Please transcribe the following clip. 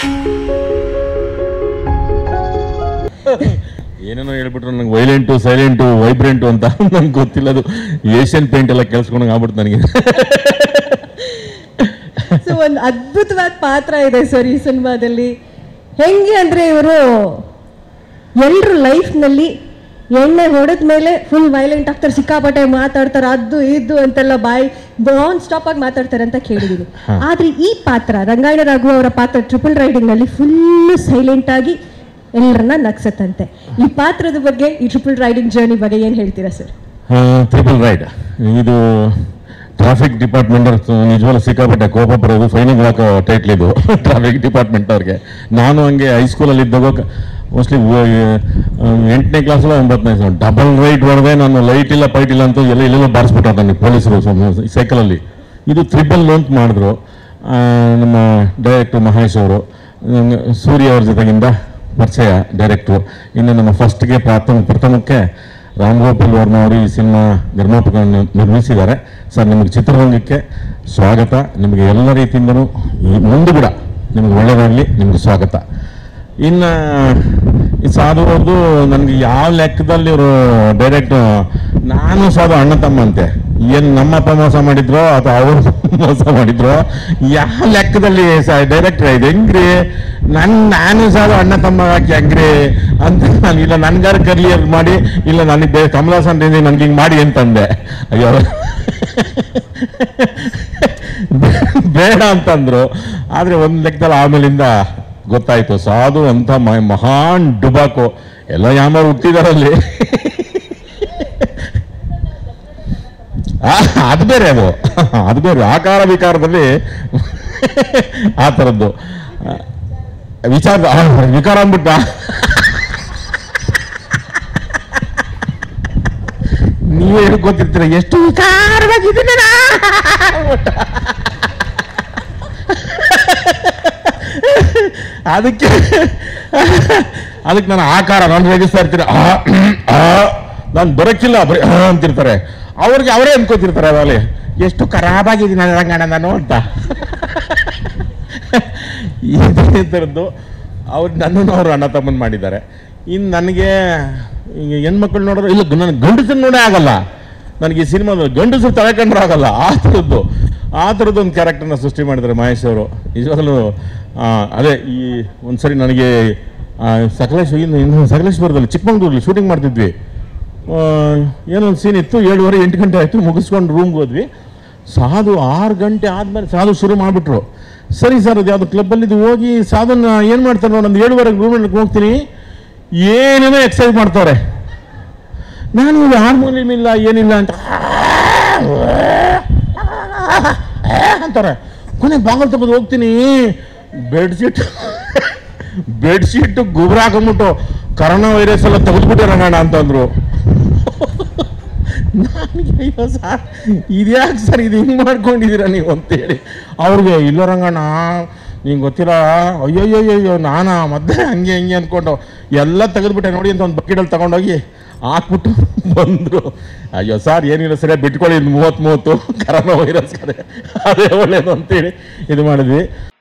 ಏನೇನೋ ಹೇಳ್ಬಿಟ್ರು ನಂಗೆ violent silent ವೈಬ್ರೆಂಟು ಅಂತ ನಂಗೆ ಗೊತ್ತಿಲ್ಲ ಅದು ಏಷ್ಯನ್ ಪೇಂಟ್ ಎಲ್ಲ ಕೇಳಿಸ್ಕೊಂಡಂಗೆ ಆಗ್ಬಿಡ್ತು ನನಗೆ ಸೊ ಒಂದು ಅದ್ಭುತವಾದ ಪಾತ್ರ ಇದೆ ಸರ್ ಈ ಸಿನಿಮಾದಲ್ಲಿ ಹೆಂಗೆ ಅಂದರೆ ಇವರು ಎಲ್ಲರ ಲೈಫ್ನಲ್ಲಿ ಎಣ್ಣೆ ಹೊಡೆದ ಮೇಲೆ ಫುಲ್ ವೈಲೆಂಟ್ ಆಗ್ತಾರೆ ಸಿಕ್ಕಾಪಟ್ಟೆ ಮಾತಾಡ್ತಾರೆ ಅದು ಇದು ಅಂತೆಲ್ಲ ಬಾಯಿ ನಾನ್ ಸ್ಟಾಪ್ ಆಗಿ ಮಾತಾಡ್ತಾರೆ ಅಂತ ಕೇಳಿದೀನಿ ಆದ್ರೆ ಈ ಪಾತ್ರ ರಂಗಾಯಣ ರಾಘು ಅವರ ಪಾತ್ರ ಟ್ರಿಪಲ್ ರೈಡಿಂಗ್ ನಲ್ಲಿ ಫುಲ್ ಸೈಲೆಂಟ್ ಆಗಿ ಎಲ್ಲರನ್ನ ನಗ್ಸತ್ತಂತೆ ಈ ಪಾತ್ರದ ಬಗ್ಗೆ ಈ ಟ್ರಿಪಲ್ ರೈಡಿಂಗ್ ಜರ್ನಿ ಬಗ್ಗೆ ಏನ್ ಹೇಳ್ತೀರಾ ಸರ್ ಟ್ರಿಪಲ್ ರೈಡ್ ಇದು ಟ್ರಾಫಿಕ್ ಡಿಪಾರ್ಟ್ಮೆಂಟ್ ನಿಜವಾಗ್ಲೂ ಸಿಕ್ಕಾಪಟ್ಟೆ ಕೋಪ ಬರೋದು ಫೈನಿಂಗ್ ಹಾಕೋ ಟೈಟ್ಲ್ ಇದು ಟ್ರಾಫಿಕ್ ಡಿಪಾರ್ಟ್ಮೆಂಟ್ ಅವ್ರಿಗೆ ನಾನು ಹಂಗೆ ಹೈಸ್ಕೂಲಲ್ಲಿ ಇದ್ದಾಗ ಮೋಸ್ಟ್ಲಿ ಎಂಟನೇ ಕ್ಲಾಸಲ್ಲ ಒಂಬತ್ತನೇ ಡಬಲ್ ರೈಟ್ ಹೊಡೆದೆ ನಾನು ಲೈಟ್ ಇಲ್ಲ ಪೈಟ್ ಇಲ್ಲ ಅಂತ ಎಲ್ಲ ಎಲ್ಲೆಲ್ಲ ಬಾರಿಸ್ಬಿಟ್ಟು ನನಗೆ ಪೊಲೀಸರು ಸೈಕಲಲ್ಲಿ ಇದು ತ್ರಿಬಲ್ ಅಂತ ಮಾಡಿದ್ರು ಆ, ನಮ್ಮ ಡೈರೆಕ್ಟ್ರು ಮಹೇಶ್ ಅವರು ನಂಗೆ ಸೂರ್ಯ ಅವ್ರ ಜೊತೆಗಿಂದ ಪರಿಚಯ ಡೈರೆಕ್ಟ್ರು ಇನ್ನು ನಮ್ಮ ಫಸ್ಟ್ಗೆ ಪ್ರಾಥಮ ಪ್ರಥಮಕ್ಕೆ ರಾಮ್ ಗೋಪಾಲ್ ವರ್ಮ ಅವರು ಈ ಸಿನಿಮಾ ನಿರ್ಮಾಪಕರನ್ನು ನಿರ್ಮಿಸಿದ್ದಾರೆ ಸರ್ ನಿಮಗೆ ಚಿತ್ರರಂಗಕ್ಕೆ ಸ್ವಾಗತ ನಿಮಗೆ ಎಲ್ಲ ರೀತಿಯಿಂದನೂ ಈ ಮುಂದೆ ಕೂಡ ನಿಮ್ಗೆ ಒಳ್ಳೆಯದಾಗಲಿ ನಿಮ್ಗೆ ಸ್ವಾಗತ ಇನ್ನು ಈ ಸಾಧು ಅವ್ರದ್ದು ನನಗೆ ಯಾವ ಲೆಕ್ಕದಲ್ಲಿ ಇವರು ಡೈರೆಕ್ಟ್ ನಾನು ಸಾಧು ಅಣ್ಣ ತಮ್ಮ ಅಂತೆ ಏನು ನಮ್ಮಪ್ಪ ಮೋಸ ಮಾಡಿದ್ರೋ ಅಥವಾ ಅವರು ಮೋಸ ಮಾಡಿದ್ರೋ ಯಾವ ಲೆಕ್ಕದಲ್ಲಿ ಡೈರೆಕ್ಟರ್ ಇದು ಹೆಂಗ್ರಿ ನನ್ ನಾನು ಸಾಧು ಅಣ್ಣ ತಮ್ಮ ಹಾಕಿ ಹೆಂಗ್ರಿ ಅಂತ ನಾನು ಇಲ್ಲ ನನ್ಗಾರ ಕರ್ಲಿ ಅಂತ ಮಾಡಿ ಇಲ್ಲ ನನಗೆ ಬೇ ಕಮಲಾಸನ್ ನನ್ಗೆ ಹಿಂಗೆ ಮಾಡಿ ಅಂತಂದೆ ಅಯ್ಯೋ ಬೇಡ ಅಂತಂದ್ರು ಆದ್ರೆ ಒಂದ್ ಲೆಕ್ಕದಲ್ಲಿ ಆಮೇಲಿಂದ ಗೊತ್ತಾಯ್ತು ಸಾಧು ಅಂತ ಮ- ಮಹಾನ್ ಡುಬಾಕು ಎಲ್ಲ ಯಾಮಾರು ಹುಟ್ಟಿದಾರಲ್ಲಿ ಆ, ಅದು ಬೇರೆ ಅದು ಅದು ಬೇರೆ ಆಕಾರ ವಿಕಾರದಲ್ಲಿ ಆ ಥರದ್ದು ಆ, ವಿಚಾರ ಆ, ವಿಕಾರ ಅಂದ್ಬಿಟ್ಟ ನೀವೇ ಹೇಳ್ಕೊತಿರ್ತೀರ ಎಷ್ಟು ವಿಕಾರವಾಗಿದ್ದೀನಿ ನಾ ಅಂದ್ಬಿಟ್ಟ. ಅದಕ್ಕೆ ಅದಕ್ಕೆ ನಾನು ಆಕಾರ ನಾನು ರೇಗಿಸ್ತಾ ಇರ್ತೀನಿ ಆ ಆ ನಾನು ಬರೋಕ್ಕಿಲ್ಲ ಬರೀ ಆ ಅಂತಿರ್ತಾರೆ ಅವ್ರಿಗೆ ಅವರೇ ಅನ್ಕೋತಿರ್ತಾರೆ ಅವಾಗಲೇ ಎಷ್ಟು ಖರಾಬಾಗಿದ್ದೀನಿ ರಂಗಣ್ಣ ನಾನು ಅಂತ ಇದೇ ಥರದ್ದು ಅವ್ರು ನನ್ನನ್ನು ಅವರು ಅಣ್ಣ ತಮ್ಮನ್ ಮಾಡಿದ್ದಾರೆ ಇನ್ನು ನನಗೆ ಈಗ ಹೆಣ್ಮಕ್ಳು ನೋಡಿದ್ರೆ ಇಲ್ಲ ನನಗೆ ಗಂಡಸನ್ನು ನೋಡೇ ಆಗಲ್ಲ ನನಗೆ ಈ ಸಿನಿಮಾದ ಗಂಡಸರು ತಲೆ ಕಂಡ್ರೆ ಆಗಲ್ಲ ಆ ಥರದ್ದು ಆ ಥರದ್ದು ಒಂದು ಕ್ಯಾರೆಕ್ಟರ್ನ ಸೃಷ್ಟಿ ಮಾಡಿದ್ದಾರೆ ಮಹೇಶ್ ಅವರು ನಿಜವಾಗಲೂ ಆ, ಅದೇ ಈ ಒಂದ್ಸರಿ ನನಗೆ ಆ, ಸಕಲೇಶ್ ಇನ್ನು ಇನ್ನು ಸಕಲೇಶ್ವರದಲ್ಲಿ ಚಿಕ್ಕಮಂಗ್ಳೂರಲ್ಲಿ ಶೂಟಿಂಗ್ ಮಾಡ್ತಿದ್ವಿ ಆ, ಏನೋ ಒಂದು ಸೀನ್ ಇತ್ತು ಏಳುವರೆ ಎಂಟು ಗಂಟೆ ಆಯಿತು ಮುಗಿಸ್ಕೊಂಡು ರೂಮ್ಗೆ ಹೋದ್ವಿ ಸಾಧು ಆರು ಗಂಟೆ ಆದಮೇಲೆ ಸಾಧು ಶುರು ಮಾಡಿಬಿಟ್ರು ಸರಿ ಸರ್ ಅದು ಯಾವುದು ಕ್ಲಬ್ಬಲ್ಲಿ ಹೋಗಿ ಸಾಧುನ ಏನು ಮಾಡ್ತಾರೆ ನೋಡಿ ಒಂದು ಏಳುವರೆಗೆ ರೂಮಲ್ಲಿ ಹೋಗ್ತೀನಿ ಏನೇನೋ ಎಕ್ಸಸೈಸ್ ಮಾಡ್ತಾರೆ ನಾನು ಇದು ಹಾರ್ಮೋನಿಯಂ ಇಲ್ಲ ಏನಿಲ್ಲ ಅಂತ ಅಂತಾರೆ ಕೊನೆ ಬಾಗಲ್ ತೆಗೆದು ಹೋಗ್ತೀನಿ ಬೆಡ್ಶೀಟ್ ಬೆಡ್ಶೀಟ್ ಗುಬ್ರ ಹಾಕೊಂಬಿಟ್ಟು ಕರೋನಾ ವೈರಸ್ ಎಲ್ಲ ತೆಗೆದ್ಬಿಟ್ಟೆ ರಂಗಣ್ಣ ಅಂತಂದ್ರು ನನಗೆ ಅಯ್ಯೋ ಸರ್ ಇದ್ಯಾಕೆ ಸರ್ ಇದು ಹಿಂಗೆ ಮಾಡ್ಕೊಂಡಿದ್ದೀರಾ ನೀವು ಅಂತೇಳಿ ಅವ್ರಿಗೆ ಇಲ್ಲ ರಂಗಣ್ಣ ನಿಂಗೆ ಗೊತ್ತಿಲ್ಲ ಅಯ್ಯೋಯ್ಯೋಯ್ಯೋ ನಾನಾ ಮತ್ತೆ ಹಂಗೆ ಹಂಗೆ ಅಂದ್ಕೊಂಡು ಎಲ್ಲ ತೆಗೆದ್ಬಿಟ್ಟೆ ನೋಡಿ ಅಂತ ಒಂದು ಬಕೆಟಲ್ಲಿ ತಗೊಂಡೋಗಿ ಹಾಕ್ಬಿಟ್ಟು ಬಂದರು ಅಯ್ಯೋ ಸರ್ ಏನಿಲ್ಲ ಸರಿ ಬಿಟ್ಕೊಳ್ಳಿ ಮೂವತ್ತು ಮೂವತ್ತು ಕರೋನಾ ವೈರಸ್ ಕಡೆ ಅದೇ ಒಳ್ಳೇದು ಅಂತೇಳಿ ಇದು ಮಾಡಿದ್ವಿ